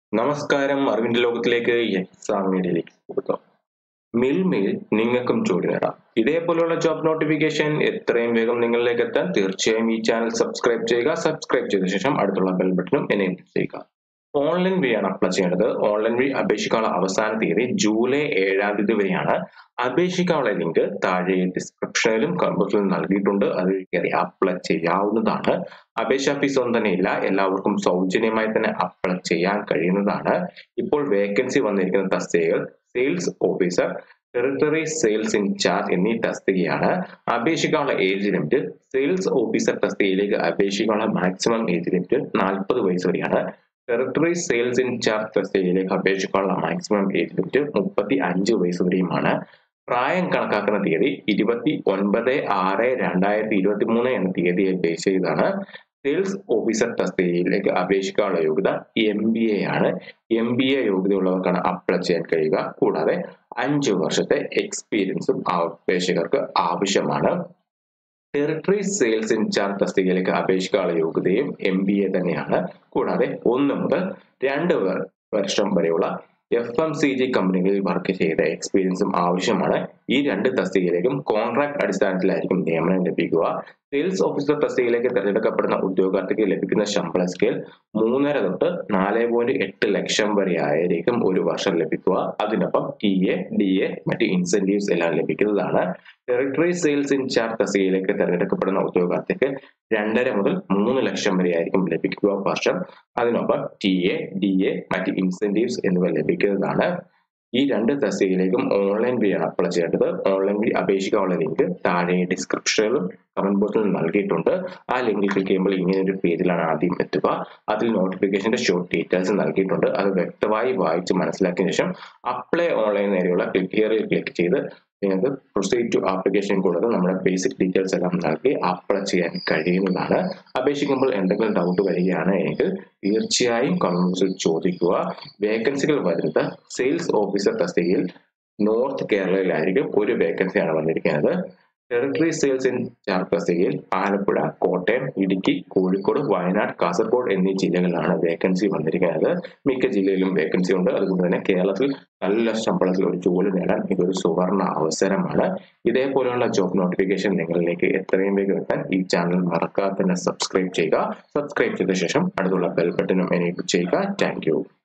നമസ്കാരം അറിവിന്റെ ലോകത്തിലേക്ക് എക്സാം മീഡിയയിലേക്ക് സ്വാഗതം മിൽമയിൽ നിങ്ങൾക്കും ജോലി നേടാം ഇതേപോലെയുള്ള ജോബ് നോട്ടിഫിക്കേഷൻ എത്രയും വേഗം നിങ്ങളിലേക്ക് എത്താൻ തീർച്ചയായും ഈ ചാനൽ സബ്സ്ക്രൈബ് ചെയ്യുക സബ്സ്ക്രൈബ് ചെയ്ത ശേഷം അടുത്തുള്ള ബെൽ ബട്ടണും എനേബിൾ ചെയ്യുക ഓൺലൈൻ വഴിയാണ് അപ്ലൈ ചെയ്യേണ്ടത് ഓൺലൈൻ വഴി അപേക്ഷിക്കാനുള്ള അവസാന തീയതി ജൂലൈ ഏഴാം തീയതി വരെയാണ് അപേക്ഷിക്കാനുള്ള ലിങ്ക് താഴെ ഡിസ്ക്രിപ്ഷനിലും കമ്പസിലും നൽകിയിട്ടുണ്ട് അത് കയറി അപ്ലൈ ചെയ്യാവുന്നതാണ് അപേക്ഷാ ഫീസ് ഒന്നും തന്നെ ഇല്ല എല്ലാവർക്കും സൗജന്യമായി തന്നെ അപ്ലൈ ചെയ്യാൻ കഴിയുന്നതാണ് ഇപ്പോൾ വേക്കൻസി വന്നിരിക്കുന്ന തസ്തികകൾ sales officer territory sales incharge എന്നീ തസ്തികയാണ് അപേക്ഷിക്കാനുള്ള ഏജ് ലിമിറ്റ് സെയിൽസ് ഓഫീസർ തസ്തികയിലേക്ക് അപേക്ഷിക്കാനുള്ള മാക്സിമം ഏജ് ലിമിറ്റ് നാൽപ്പത് വയസ്സ് വരെയാണ് ടെറിട്ടറി സെയിൽസ് ഇൻചാർജ് തസ്തികയിലേക്ക് അപേക്ഷിക്കാനുള്ള മാക്സിമം ഏജ് ലിമിറ്റ് മുപ്പത്തി അഞ്ച് വയസ്സ് വരെയുമാണ് പ്രായം കണക്കാക്കുന്ന തീയതി ഇരുപത്തി ഒൻപത് ആറ് രണ്ടായിരത്തി ഇരുപത്തി മൂന്ന് എന്ന തീയതിയെ ബേസ് ചെയ്താണ് സെയിൽസ് ഓഫീസർ തസ്തികയിലേക്ക് അപേക്ഷിക്കാനുള്ള യോഗ്യത എം ബി എ ആണ് എം ബി എ യോഗ്യതയുള്ളവർക്കാണ് അപ്ലൈ ചെയ്യാൻ കഴിയുക കൂടാതെ അഞ്ച് വർഷത്തെ എക്സ്പീരിയൻസും അപേക്ഷകർക്ക് ആവശ്യമാണ് ടെറിട്ടറി സെയിൽസ് ഇൻചാർജ് തസ്തികയിലേക്ക് അപേക്ഷിക്കാനുള്ള യോഗ്യതയും എം ബി എ തന്നെയാണ് കൂടാതെ ഒന്ന് മുതൽ രണ്ട് വർഷം വരെയുള്ള എഫ് എം സി ജി കമ്പനികളിൽ വർക്ക് ചെയ്ത എക്സ്പീരിയൻസും ആവശ്യമാണ് ഈ രണ്ട് തസ്തികയിലേക്കും കോൺട്രാക്ട് അടിസ്ഥാനത്തിലായിരിക്കും നിയമനം ലഭിക്കുക സെയിൽസ് ഓഫീസർ തസ്തികയിലേക്ക് തിരഞ്ഞെടുക്കപ്പെടുന്ന ഉദ്യോഗാർത്ഥിക്ക് ലഭിക്കുന്ന ശമ്പള സ്കെയിൽ മൂന്നര തൊട്ട് നാല് പോയിന്റ് എട്ട് ലക്ഷം വരെ ആയിരിക്കും ഒരു വർഷം ലഭിക്കുക അതിനൊപ്പം ടി എ ഡി എ മറ്റ് ഇൻസെന്റീവ്സ് എല്ലാം ലഭിക്കുന്നതാണ് ടെറിട്ടറി സെയിൽസ് ഇൻചാർജ് തസ്തികയിലേക്ക് തിരഞ്ഞെടുക്കപ്പെടുന്ന ഉദ്യോഗാർത്ഥിക്ക് രണ്ടര മുതൽ മൂന്ന് ലക്ഷം വരെ ആയിരിക്കും ലഭിക്കുക വർഷം അതിനൊപ്പം ടി എ ഡി എ മറ്റ് ഇൻസെന്റീവ്സ് എന്നിവ ലഭിക്കുന്നതാണ് ഈ രണ്ട് തസ്തികയിലേക്കും ഓൺലൈൻ വഴിയാണ് അപ്ലൈ ചെയ്യേണ്ടത് ഓൺലൈൻ വഴി അപേക്ഷിക്കാനുള്ള ലിങ്ക് താഴെ ഡിസ്ക്രിപ്ഷനിലും കമന്റ് ബോക്സിലും നൽകിയിട്ടുണ്ട് ആ ലിങ്കിൽ ക്ലിക്ക് ചെയ്യുമ്പോൾ ഇങ്ങനെ ഒരു പേജിലാണ് ആദ്യം എത്തുക അതിൽ നോട്ടിഫിക്കേഷന്റെ ഷോർട്ട് ഡീറ്റെയിൽസ് നൽകിയിട്ടുണ്ട് അത് വ്യക്തമായി വായിച്ച് മനസ്സിലാക്കിയ ശേഷം അപ്ലൈ ഓൺലൈൻ നേരെയുള്ള ക്ലിക്ക് ഹിയറിൽ ക്ലിക്ക് ചെയ്ത് നിങ്ങൾക്ക് പ്രൊസീഡ് ടു ആപ്ലിക്കേഷൻ കൂടാതെ നമ്മുടെ ബേസിക് ഡീറ്റെയിൽസ് എല്ലാം നൽകി അപ്ലൈ ചെയ്യാൻ കഴിയുന്നതാണ് അപേക്ഷിക്കുമ്പോൾ എന്തെങ്കിലും ഡൗട്ട് വരികയാണ് എങ്കിൽ തീർച്ചയായും കമന്റ്സിൽ ചോദിക്കുക വേക്കൻസികൾ വരുന്നത് സെയിൽസ് ഓഫീസർ തസ്തികയിൽ നോർത്ത് കേരളയിലായിരിക്കും ഒരു വേക്കൻസിയാണ് വന്നിരിക്കുന്നത് ടെറിട്ടറി സെയിൽസ് ഇൻ ചാർജ് തസ്തികയിൽ ആലപ്പുഴ കോട്ടയം ഇടുക്കി കോഴിക്കോട് വയനാട് കാസർഗോഡ് എന്നീ ജില്ലകളിലാണ് വേക്കൻസി വന്നിരിക്കുന്നത് മിക്ക ജില്ലയിലും വേക്കൻസി ഉണ്ട് അതുകൊണ്ട് തന്നെ കേരളത്തിൽ നല്ല ശമ്പളത്തിൽ ഒരു ജോലി നേടാൻ ഇതൊരു സുവർണ അവസരമാണ് ഇതേപോലെയുള്ള ജോബ് നോട്ടിഫിക്കേഷൻ നിങ്ങളിലേക്ക് എത്രയും വേഗം എത്താൻ ഈ ചാനൽ മറക്കാതെ തന്നെ സബ്സ്ക്രൈബ് ചെയ്യുക സബ്സ്ക്രൈബ് ചെയ്ത ശേഷം അടുത്തുള്ള ബെൽ ബട്ടനും എനേബിൾ ചെയ്യുക താങ്ക്